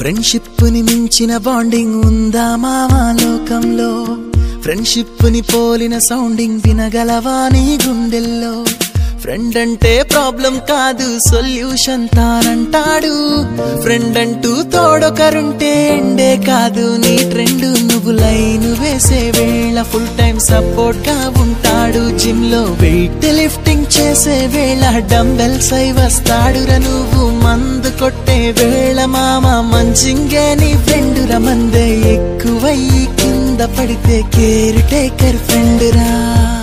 friendship ని మించిన bonding ఉందా మావా లోకంలో ఫ్రెండ్షిప్ ని పోలిన సౌండింగ్ వినగలవా నీ గుండెల్లో ఫ్రెండ్ అంటే ప్రాబ్లం కాదు సొల్యూషన్ తానంటాడు ఫ్రెండ్ అంటూ తోడొకరుంటే ఎండే కాదు నీ ట్రెండ్ నువ్వు లైన్ వేసే వేళ ఫుల్ టైం సపోర్ట్ గా ఉంటాడు జిమ్ లో వెయిట్ లిఫ్టింగ్ చేసే వేళ డంబెల్స్ అయి వస్తాడురా నువ్వు మందు కొట్టే వేళ మామ మంచింగే నీ ఫ్రెండ్ రా మందే ఎక్కువయ్యి కింద పడితే కేర్ టేకర్ ఫ్రెండ్ రా